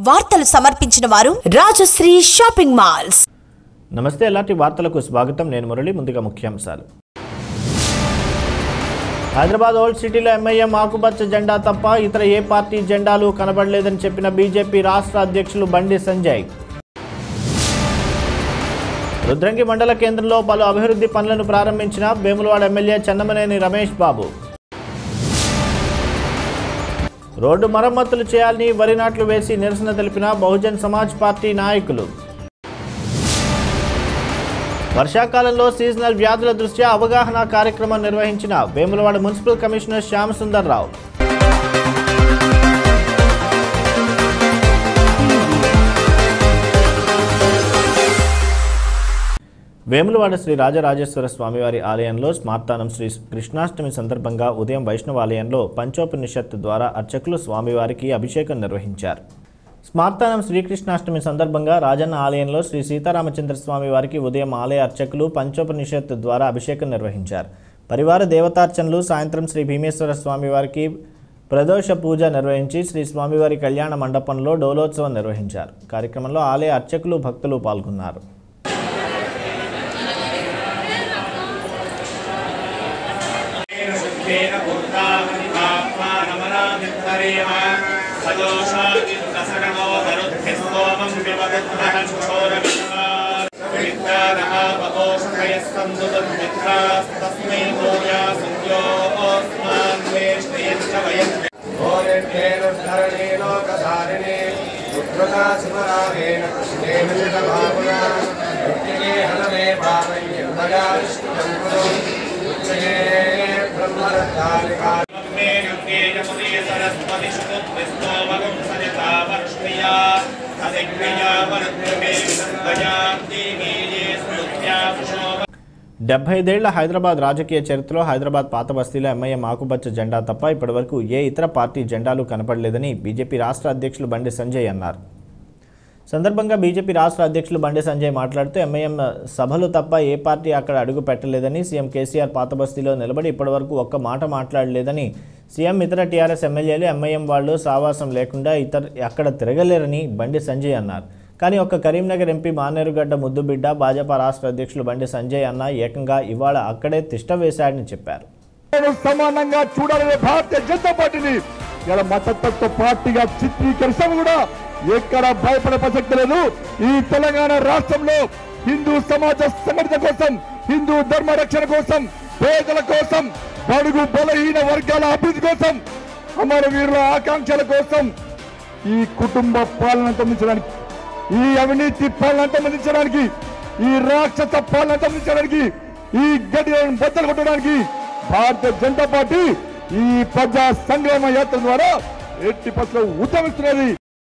వార్తలు సమర్పించిన వారు రాజశ్రీ షాపింగ్ మాల్స్ నమస్తే ఎలాంటి వార్తలకు స్వాగతం నేను మురళి ముందుగా ముఖ్యాంశాలు హైదరాబాద్ ఓల్డ్ సిటీలో ఎంఐఎం ఆకుపచ్చ జెండా తప్ప ఇతర ఏ పార్టీ జెండాలు కనబడలేదని చెప్పిన బీజేపీ రాష్ట్ర అధ్యక్షులు బండి సంజయ్ రుద్రంగి మండల కేంద్రంలో పలు అభివృద్ధి పనులను ప్రారంభించిన వేములవాడ ఎమ్మెల్యే చెన్నమనేని రమేష్ బాబు రోడ్డు మరమ్మతులు చేయాలని వరి నాట్లు వేసి నిరసన తెలిపిన బహుజన్ సమాజ్ పార్టీ నాయకులు వర్షాకాలంలో సీజనల్ వ్యాధుల దృష్ట్యా అవగాహన కార్యక్రమం నిర్వహించిన వేములవాడ మున్సిపల్ కమిషనర్ శ్యామ్ సుందర్ రావు వేములవాడ శ్రీ రాజరాజేశ్వర స్వామివారి ఆలయంలో స్మార్తానం శ్రీ కృష్ణాష్టమి సందర్భంగా ఉదయం వైష్ణవాలయంలో పంచోపనిషత్ ద్వారా అర్చకులు స్వామివారికి అభిషేకం నిర్వహించారు స్మార్తానం శ్రీకృష్ణాష్టమి సందర్భంగా రాజన్న ఆలయంలో శ్రీ సీతారామచంద్ర స్వామి వారికి ఉదయం ఆలయ అర్చకులు పంచోపనిషత్ ద్వారా అభిషేకం నిర్వహించారు పరివార దేవతార్చనలు సాయంత్రం శ్రీ భీమేశ్వర స్వామి వారికి ప్రదోష పూజ నిర్వహించి శ్రీ స్వామివారి కళ్యాణ మండపంలో డోలోత్సవం నిర్వహించారు కార్యక్రమంలో ఆలయ అర్చకులు భక్తులు పాల్గొన్నారు शुद्धेन भूतात्मानमनामित्तरेम सदोषादिन्दसगणो धरुद्भिस्तोमं विवदद्भः क्षोरमित्रादमापकोषकयस्सन्दुतन्मित्रास्तस्मै भूया सन्ध्योऽस्मान्वेष्टयश्च वयम् धरणे लोकधारिणे रुद्रता शिवरामेण कृष्णेन शिवभावना मृत्युगे हनमे पावय्यमया विष्णुतं कुरु उच्चये ब्रह्मरत्नालिका मे गङ्गे यमुने सरस्वति शुतुद्भिस्तोमगं सजता वर्ष्णया तदिग्नया वरुद्रमे विसर्गया देवी ये स्तुत्या सुशोभ డెబ్బై ఐదేళ్ల హైదరాబాద్ రాజకీయ చరిత్రలో హైదరాబాద్ పాత బస్తీలో ఎంఐఎం ఆకుపచ్చ జెండా తప్ప ఇప్పటివరకు ఏ ఇతర పార్టీ జెండాలు కనపడలేదని బీజేపీ రాష్ట్ర అధ్యక్షులు బండి సంజయ్ అన్నారు సందర్భంగా బీజేపీ రాష్ట్ర అధ్యక్షులు బండి సంజయ్ మాట్లాడుతూ ఎంఐఎం సభలు తప్ప ఏ పార్టీ అక్కడ అడుగు పెట్టలేదని సీఎం కేసీఆర్ పాత బస్తీలో నిలబడి ఇప్పటివరకు ఒక్క మాట మాట్లాడలేదని సీఎం ఇతర టీఆర్ఎస్ ఎమ్మెల్యేలు ఎంఐఎం వాళ్ళు సావాసం లేకుండా ఇతర అక్కడ తిరగలేరని బండి సంజయ్ అన్నారు కానీ ఒక్క కరీంనగర్ ఎంపీ మానేరుగడ్డ ముద్దుబిడ్డ భాజపా రాష్ట్ర అధ్యక్షులు బండి సంజయ్ అన్న ఏకంగా ఇవాళ అక్కడే తిష్ట వేశాడని చెప్పారు నేను సమానంగా చూడాలనే భారతీయ జనతా పార్టీని ఇలా మతతత్వ పార్టీగా చిత్రీకరిస్తాము కూడా ఎక్కడ భయపడే ప్రసక్తి లేదు ఈ తెలంగాణ రాష్ట్రంలో హిందూ సమాజ సంఘటన కోసం హిందూ ధర్మ రక్షణ కోసం పేదల కోసం బడుగు బలహీన వర్గాల అభివృద్ధి కోసం అమర వీరుల ఆకాంక్షల కోసం ఈ కుటుంబ పాలన అందించడానికి ఈ అవినీతి పాలన అందించడానికి ఈ రాక్షస పాలన అందించడానికి ఈ గడియలను బద్దలు కొట్టడానికి భారతీయ జనతా పార్టీ ఈ ప్రజా సంగ్రామ యాత్ర ద్వారా ఎట్టి పట్ల ఉద్యమిస్తున్నది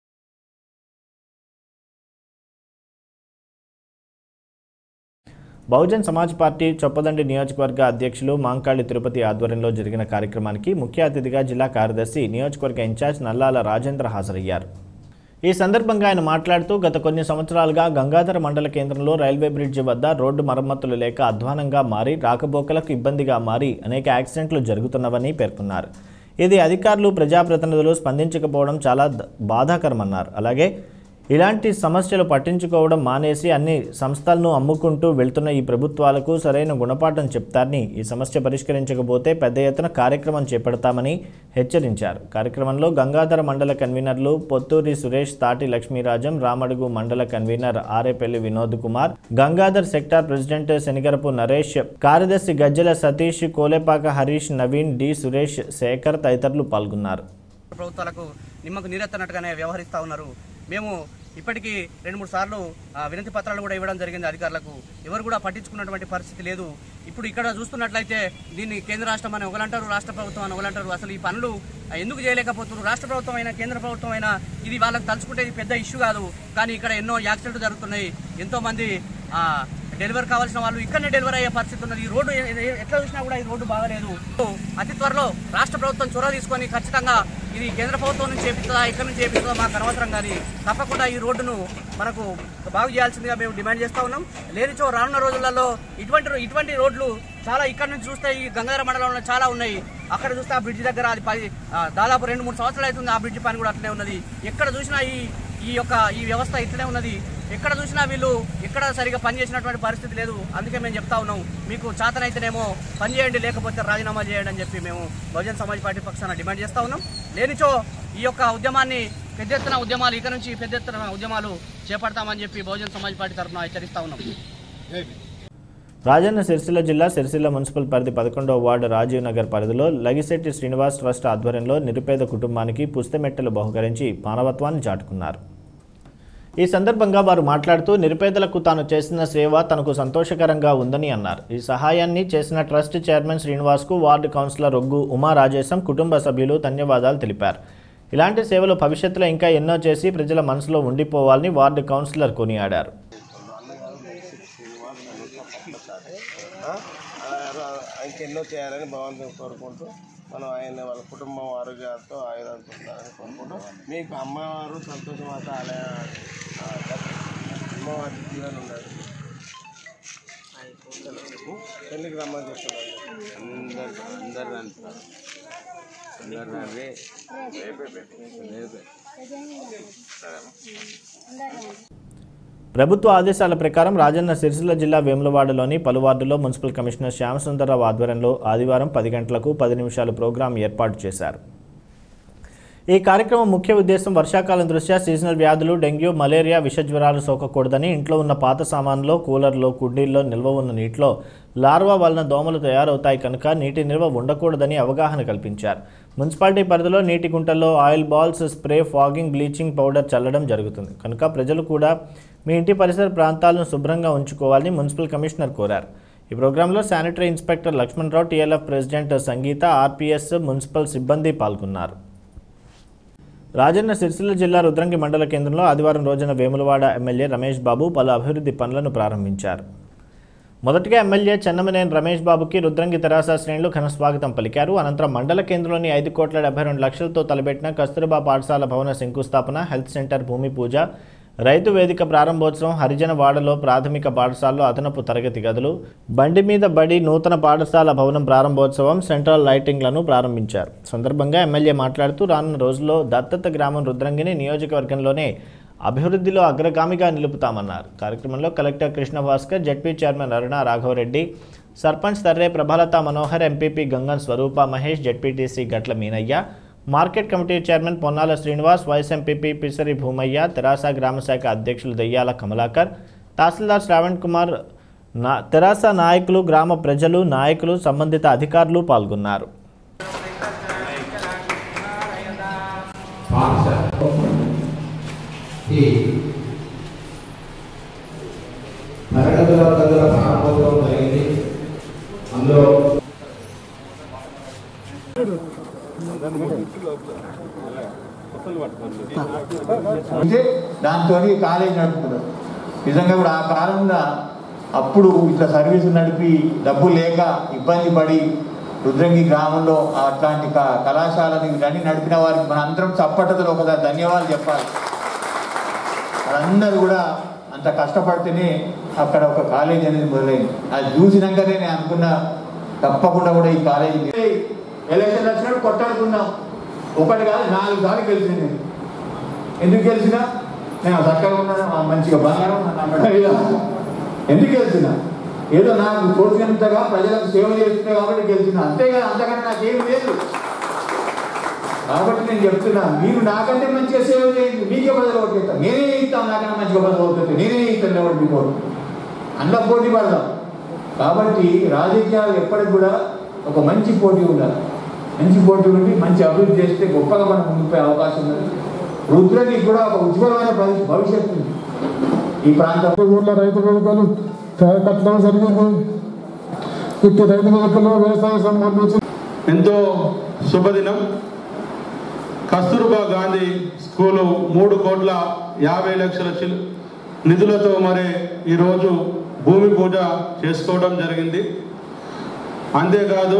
బహుజన్ సమాజ్ పార్టీ చొప్పదండి నియోజకవర్గ అధ్యక్షులు మాంకాళి తిరుపతి ఆధ్వర్యంలో జరిగిన కార్యక్రమానికి ముఖ్య అతిథిగా జిల్లా కార్యదర్శి నియోజకవర్గ ఇన్ఛార్జ్ నల్లాల రాజేంద్ర హాజరయ్యారు ఈ సందర్భంగా ఆయన మాట్లాడుతూ గత కొన్ని సంవత్సరాలుగా గంగాధర మండల కేంద్రంలో రైల్వే బ్రిడ్జి వద్ద రోడ్డు మరమ్మతులు లేక అధ్వానంగా మారి రాకపోకలకు ఇబ్బందిగా మారి అనేక యాక్సిడెంట్లు జరుగుతున్నవని పేర్కొన్నారు ఇది అధికారులు ప్రజాప్రతినిధులు స్పందించకపోవడం చాలా ద- బాధాకరమన్నారు అలాగే ఇలాంటి సమస్యలు పట్టించుకోవడం మానేసి అన్ని సంస్థలను అమ్ముకుంటూ వెళ్తున్న ఈ ప్రభుత్వాలకు సరైన గుణపాఠం చెప్తారని ఈ సమస్య పరిష్కరించకపోతే పెద్ద ఎత్తున కార్యక్రమం చేపడతామని హెచ్చరించారు కార్యక్రమంలో గంగాధర మండల కన్వీనర్లు పొత్తూరి సురేష్ తాటి లక్ష్మీరాజం రామడుగు మండల convener Arepalli Vinod Kumar Gangadhar sector president Shanigarapu Naresh కార్యదర్శి గజ్జల సతీష్ కోలేపాక హరీష్ నవీన్ డి సురేష్ శేఖర్ తదితరులు పాల్గొన్నారు ప్రభుత్వాలకు నిమ్మకు నీరెత్తనట్టుగానే వ్యవహరిస్తూ ఉన్నారు మేము ఇప్పటికీ రెండు మూడు సార్లు ఆ, వినతి పత్రాలు కూడా ఇవ్వడం జరిగింది అధికారులకు ఎవరు కూడా పట్టించుకున్నటువంటి పరిస్థితి లేదు ఇప్పుడు ఇక్కడ చూస్తున్నట్లయితే దీన్ని కేంద్ర రాష్ట్రం అని ఒకలంటారు రాష్ట్ర ప్రభుత్వం అని ఒకలంటారు అసలు ఈ పనులు ఆ, ఎందుకు చేయలేకపోతున్నారు రాష్ట్ర ప్రభుత్వం అయినా కేంద్ర ప్రభుత్వం అయినా ఇది వాళ్ళకి తలుచుకుంటే ఇది పెద్ద ఇష్యూ కాదు కానీ ఇక్కడ ఎన్నో యాక్సిడెంట్లు జరుగుతున్నాయి ఎంతో మంది ఆ, డెలివరీ కావాల్సిన వాళ్ళు ఇక్కడనే డెలివరీ అయ్యే పరిస్థితి ఉన్నది ఈ రోడ్డు ఎ- ఎ- ఎట్లా చూసినా కూడా ఈ రోడ్డు బాగలేదు అతి త్వరలో రాష్ట్ర ప్రభుత్వం చొరవ తీసుకొని ఖచ్చితంగా ఇది కేంద్ర ప్రభుత్వం నుంచి చేపిస్తుందా ఎక్కడి నుంచి చేపిస్తుందా మాకు అనవసరం కానీ తప్పకుండా ఈ రోడ్డును మనకు బాగు చేయాల్సిందిగా మేము డిమాండ్ చేస్తా ఉన్నాం లేనిచో రానున్న రోజులలో ఇటువంటి రో- ఇటువంటి రోడ్లు చాలా ఇక్కడ నుంచి చూస్తే ఈ గంగాధర మండలంలో చాలా ఉన్నాయి అక్కడ చూస్తే ఆ బ్రిడ్జ్ దగ్గర అది పది ఆ, దాదాపు రెండు మూడు సంవత్సరాలు అవుతుంది ఆ బ్రిడ్జ్ పని కూడా అట్లనే ఉన్నది ఎక్కడ చూసినా ఈ ఈ యొక్క ఈ వ్యవస్థ ఇట్లనే ఉన్నది ఎక్కడ చూసినా వీళ్ళు ఎక్కడ సరిగా పనిచేసినటువంటి పరిస్థితి లేదు అందుకే మేము చెప్తా ఉన్నాం మీకు చేతనైతేనేమో పని చేయండి లేకపోతే రాజీనామా చేయండి అని చెప్పి మేము బహుజన్ సమాజ్ పార్టీ పక్షాన డిమాండ్ చేస్తా ఉన్నాం లేనిచో ఈ యొక్క ఉద్యమాన్ని పెద్ద ఎత్తున ఉద్యమాలు ఇక నుంచి పెద్ద ఎత్తున ఉద్యమాలు చేపడతామని చెప్పి బహుజన్ సమాజ్ పార్టీ తరఫున హెచ్చరిస్తా ఉన్నాం రాజన్న సిరిసిల్ల జిల్లా సిరిసిల్ల మున్సిపల్ పరిధి పదకొండవ వార్డు రాజీవ్ నగర్ పరిధిలో లగిశెట్టి శ్రీనివాస్ ట్రస్ట్ ఆధ్వర్యంలో నిరుపేద కుటుంబానికి పుస్తమెట్టలు బహుకరించి మానవత్వాన్ని చాటుకున్నారు ఈ సందర్భంగా వారు మాట్లాడుతూ నిరుపేదలకు తాను చేసిన సేవ తనకు సంతోషకరంగా ఉందని అన్నారు ఈ సహాయాన్ని చేసిన ట్రస్ట్ చైర్మన్ శ్రీనివాస్కు వార్డు కౌన్సిలర్ రొగ్గు ఉమా రాజేశం కుటుంబ సభ్యులు ధన్యవాదాలు తెలిపారు ఇలాంటి సేవలు భవిష్యత్తులో ఇంకా ఎన్నో చేసి ప్రజల మనసులో ఉండిపోవాలని వార్డు కౌన్సిలర్ కొనియాడారు ఇంకెన్నో చేయాలని భగవంతుని కోరుకుంటూ మనం ఆయన వాళ్ళ కుటుంబం ఆరోగ్యాలతో ఆయుధాలతో ఉండాలని కోరుకుంటూ మీకు అమ్మవారు సంతోషమాత ఆలయ ఆ, అమ్మవారి జీవనం ఉండాలి పెళ్ళికి రమ్మని చెప్తున్నాను అందరు అందరు అంటున్నారు అందరు రండి రేపే రేపే ప్రభుత్వ ఆదేశాల ప్రకారం రాజన్న సిరిసిల్ల జిల్లా వేములవాడలోని పలు వార్డుల్లో మున్సిపల్ కమిషనర్ శ్యామసుందరరావు ఆధ్వర్యంలో ఆదివారం పది గంటలకు పది నిమిషాలు ప్రోగ్రాం ఏర్పాటు చేశారు ఈ కార్యక్రమం ముఖ్య ఉద్దేశం వర్షాకాలం దృష్ట్యా సీజనల్ వ్యాధులు డెంగ్యూ మలేరియా విషజ్వరాలు సోకకూడదని ఇంట్లో ఉన్న పాత సామాన్లో కూలర్లో కుండీల్లో నిల్వ ఉన్న నీటిలో లార్వా వలన దోమలు తయారవుతాయి కనుక నీటి నిల్వ ఉండకూడదని అవగాహన కల్పించారు మున్సిపాలిటీ పరిధిలో నీటి గుంటల్లో oil balls spray fogging bleaching powder చల్లడం జరుగుతుంది కనుక ప్రజలు కూడా మీ ఇంటి పరిసర ప్రాంతాలను శుభ్రంగా ఉంచుకోవాలని మున్సిపల్ కమిషనర్ కోరారు ఈ ప్రోగ్రాంలో sanitary inspector Lakshmanarao TLF president Sangeetha RPs municipal సిబ్బంది పాల్గొన్నారు రాజన్న సిరిసిల్ల జిల్లా రుద్రంగి మండల కేంద్రంలో ఆదివారం రోజున వేములవాడ ఎమ్మెల్యే రమేష్ బాబు పలు అభివృద్ధి పనులను ప్రారంభించారు మొదటగా ఎమ్మెల్యే చెన్నమనేని రమేష్ బాబుకి రుద్రంగి తెరాస శ్రేణులు ఘన స్వాగతం పలికారు అనంతరం మండల కేంద్రంలోని ఐదు కోట్ల డెబ్బై రెండు లక్షలతో తలబెట్టిన కస్తూర్బా పాఠశాల భవన శంకుస్థాపన హెల్త్ సెంటర్ భూమి పూజ రైతు వేదిక ప్రారంభోత్సవం హరిజన వాడలో ప్రాథమిక పాఠశాలలో అదనపు తరగతి గదులు బండి మీద బడి నూతన పాఠశాల భవనం ప్రారంభోత్సవం సెంట్రల్ లైటింగ్లను ప్రారంభించారు సందర్భంగా ఎమ్మెల్యే మాట్లాడుతూ రానున్న రోజుల్లో దత్తత గ్రామం రుద్రంగిని నియోజకవర్గంలోనే అభివృద్ధిలో అగ్రగామిగా నిలుపుతామన్నారు కార్యక్రమంలో collector Krishna Bhaskar ZP chairman Aruna Raghavareddy sarpanch Tarre Prabhalatha Manohar MPP Gangan Swaroopa Mahesh ZPTC Gatla Meenaiah market committee chairman Ponnala Srinivas vice MPP Pisari Bhoomaiah TRS గ్రామశాఖ అధ్యక్షులు దయ్యాల కమలాకర్ తహసీల్దార్ శ్రావణ్ కుమార్ నా తెరాస నాయకులు గ్రామ ప్రజలు నాయకులు సంబంధిత అధికారులు పాల్గొన్నారు ఈ తరగతుల గదుల ప్రారంభోత్సవం జరిగింది అందులో అంటే దాంతో కాలేజ్ నడుపుతున్నారు నిజంగా కూడా ఆ కాలంలో అప్పుడు ఇట్లా సర్వీసు నడిపి డబ్బు లేక ఇబ్బంది పడి రుద్రంగి గ్రామంలో అట్లాంటి క- కళాశాలని ఇవన్నీ నడిపిన వారికి మన అందరం చప్పటతో ఒకసారి ధన్యవాదాలు చెప్పాలి వాళ్ళందరూ కూడా అంత కష్టపడితేనే అక్కడ ఒక కాలేజ్ అనేది మొదలైంది అది చూసినాకనే నేను అనుకున్నా తప్పకుండా కూడా ఈ కాలేజీ ఎలక్షన్ వచ్చినప్పుడు కొట్టాడుకున్నాం ఒకటి కాదు నాలుగు సార్లు గెలిచింది నేను. ఎందుకు గెలిచినా నేను చక్కగా ఉన్నాను ఆ మంచిగా బంగారం నా మెడ మీద. ఎందుకు గెలిచినా ఏదో నాకు తోచినంతగా ప్రజలకు సేవ చేస్తున్నా కాబట్టి గెలిచిన అంతేగా అంతకన్నా నాకేం లేదు కాబట్టి నేను చెప్తున్నా మీరు నాకంటే మంచిగా సేవ చేయండి మీకే బదులు ఒకటి ఇస్తాను నేనే ఇస్తాను నాకన్నా మంచిగా బదులు అవుతుంది నేనే ఇస్తాను ఎవరు మీకు అందులో పోటీ పడదాం కాబట్టి రాజకీయాలు ఎప్పటికి కూడా ఒక మంచి పోటీ ఉండాలి మంచి పోటీ ఉండి మంచి అభివృద్ధి చేస్తే గొప్పగా మనం ముందుకు అవకాశం ఉంది రుద్రకి కూడా ఒక ఉజ్వలమైన భవి- భవిష్యత్తు ఉంది ఈ ప్రాంతం ఊర్లో రైతు వేదికలు కట్టడం జరిగింది ఇట్టి రైతు వేదికల్లో వ్యవసాయ సంబంధించి ఎంతో శుభదినం కస్తూర్బా గాంధీ స్కూలు మూడు కోట్ల యాభై లక్షల చిల్ నిధులతో మరి ఈరోజు భూమి పూజ చేసుకోవడం జరిగింది అంతేకాదు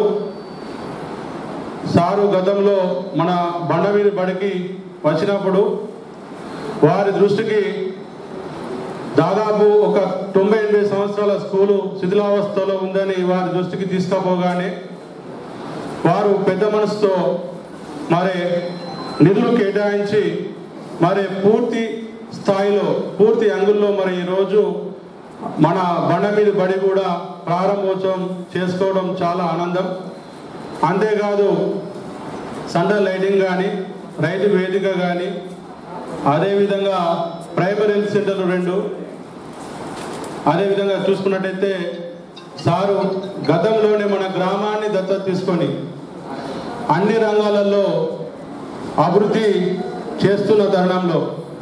సారు గతంలో మన బండవీరి బడికి వచ్చినప్పుడు వారి దృష్టికి దాదాపు ఒక తొంభై ఎనభై సంవత్సరాల స్కూలు శిథిలావస్థలో ఉందని వారి దృష్టికి తీసుకుపోగానే వారు పెద్ద మనసుతో మరి నిధులు కేటాయించి మరి పూర్తి స్థాయిలో పూర్తి అంగుల్లో మరి ఈరోజు మన బండ మీద బడి కూడా ప్రారంభోత్సవం చేసుకోవడం చాలా ఆనందం అంతేకాదు సండర్ లైటింగ్ కానీ రైతు వేదిక కానీ అదేవిధంగా ప్రైమరీ హెల్త్ సెంటర్లు రెండు అదేవిధంగా చూసుకున్నట్టయితే సారు గతంలోనే మన గ్రామాన్ని దత్తత తీసుకొని అన్ని రంగాలలో అభివృద్ధి చేస్తున్న తరుణంలో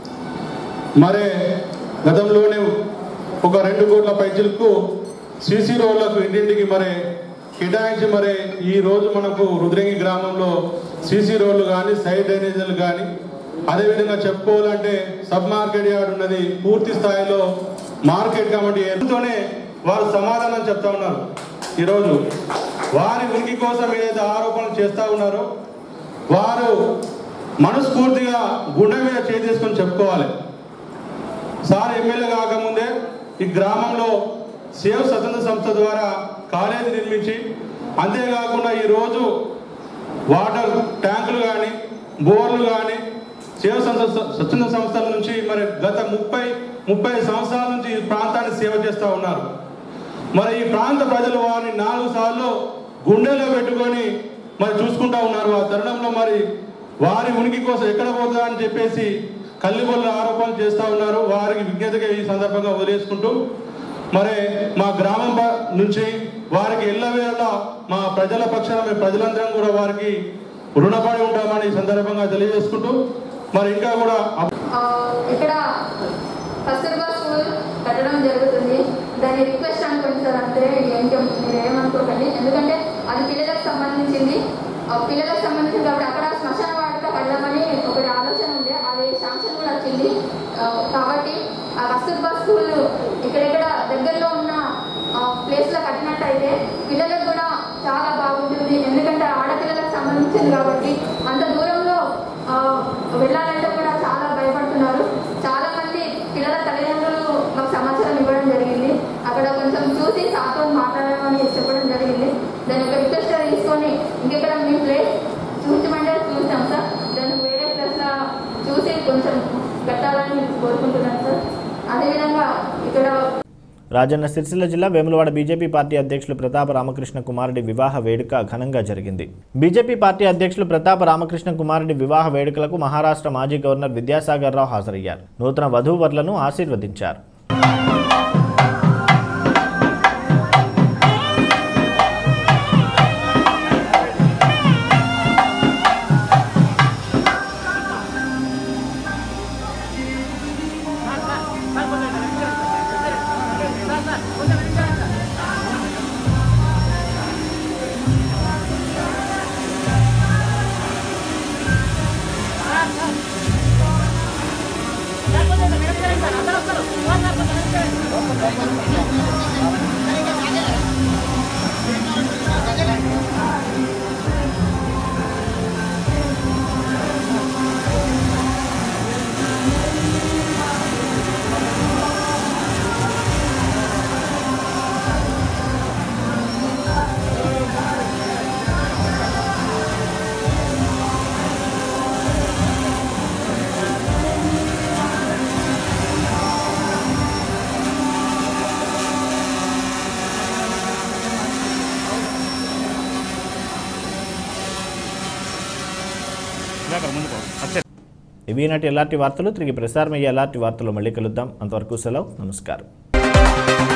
మరే గతంలోనే ఒక రెండు కోట్ల పైచులకు సీసీ రోడ్లకు ఇంటింటికి మరే కేటాయించి మరే ఈ రోజు మనకు రుద్రంగి గ్రామంలో సీసీ రోడ్లు కానీ సైడ్ డ్రైనేజీలు కానీ అదేవిధంగా చెప్పుకోవాలంటే సబ్ మార్కెట్ యార్డ్ ఉన్నది పూర్తి స్థాయిలో మార్కెట్ కమిటీ ఎంతోనే వారు సమాధానం చెప్తా ఉన్నారు ఈరోజు వారి ఉనికి కోసం ఏదైతే ఆరోపణలు చేస్తా ఉన్నారో వారు మనస్ఫూర్తిగా గుండె మీద చేసుకొని చెప్పుకోవాలి సార్ ఎమ్మెల్యే కాకముందే ఈ గ్రామంలో సేవ్ స్వతంత్ర సంస్థ ద్వారా కాలేజీ నిర్మించి అంతేకాకుండా ఈరోజు వాటర్ ట్యాంకులు కానీ బోర్లు కానీ సేవ సంస్థ స్వచ్ఛంద సంస్థల నుంచి మరి గత ముప్పై ముప్పై సంవత్సరాల నుంచి ఈ ప్రాంతాన్ని సేవ చేస్తూ ఉన్నారు మరి ఈ ప్రాంత ప్రజలు వారిని నాలుగు సార్లు గుండెలో పెట్టుకొని మరి చూసుకుంటా ఉన్నారు ఆ తరుణంలో మరి వారి ఉనికి కోసం ఎక్కడ పోతుందా అని చెప్పేసి కల్లిబొల్ల ఆరోపణలు చేస్తూ ఉన్నారు వారికి విజ్ఞతగా ఈ సందర్భంగా వదిలేసుకుంటూ మరి మా గ్రామం ప- నుంచి వారికి ఎల్లవేళ మా ప్రజల పక్షాన మేము ప్రజలందరం కూడా వారికి రుణపడి ఉంటామని ఈ సందర్భంగా తెలియజేసుకుంటూ మరి ఇంకా కూడా అప్- ఆ, ఇక్కడ కస్తూర్బా స్కూల్ కట్టడం జరుగుతుంది దాని రిక్వెస్ట్ అనుకోండి సార్ అంతే ఏంటో మీరు ఏమనుకోకండి ఎందుకంటే అది పిల్లలకు సంబంధించింది ఆ పిల్లలకు సంబంధించింది కాబట్టి అక్కడ శ్మశాన వాటిక కడదామని ఒకటి ఆలోచన ఉంది అది శాంక్షన్ కూడా వచ్చింది ఆ, కాబట్టి ఆ కస్తూర్బా స్కూల్ ఇక్కడెక్కడ దగ్గరలో ఉన్న ప్లేస్లో కట్టినట్టయితే పిల్లలకు కూడా చాలా బాగుంటుంది ఎందుకంటే ఆడపిల్లలకు సంబంధించింది కాబట్టి అంత దూరంలో ఆ, వెళ్ళాలంటే కూడా చాలా భయపడుతున్నారు చాలా మంది పిల్లల తల్లిదండ్రులు మాకు సమాచారం ఇవ్వడం జరిగింది అక్కడ కొంచెం చూసి సార్తో మాట్లాడమని చెప్పడం జరిగింది దాని ఒక రిక్వెస్ట్ తీసుకొని ఇంకెక్కడ మీ ప్లేస్ చూపించమంటే చూసాం సార్ దాన్ని వేరే ప్లేస్లో చూసి కొంచెం పెట్టాలని కోరుకుంటున్నాను సార్ అదేవిధంగా ఇక్కడ రాజన్న సిరిసిల్ల జిల్లా వేములవాడ బీజేపీ పార్టీ అధ్యక్షులు ప్రతాప రామకృష్ణ కుమారుడి వివాహ వేడుక ఘనంగా జరిగింది బీజేపీ పార్టీ అధ్యక్షులు ప్రతాప రామకృష్ణ కుమారుడి వివాహ వేడుకలకు మహారాష్ట్ర మాజీ గవర్నర్ విద్యాసాగర్ రావు హాజరయ్యారు నూతన వధూవరులను ఆశీర్వదించారు ఇవి నాటి ఎలాంటి వార్తలు తిరిగి ప్రసారమయ్యే ఎలాంటి వార్తలు మళ్ళీ కలుద్దాం అంతవరకు సెలవు నమస్కారం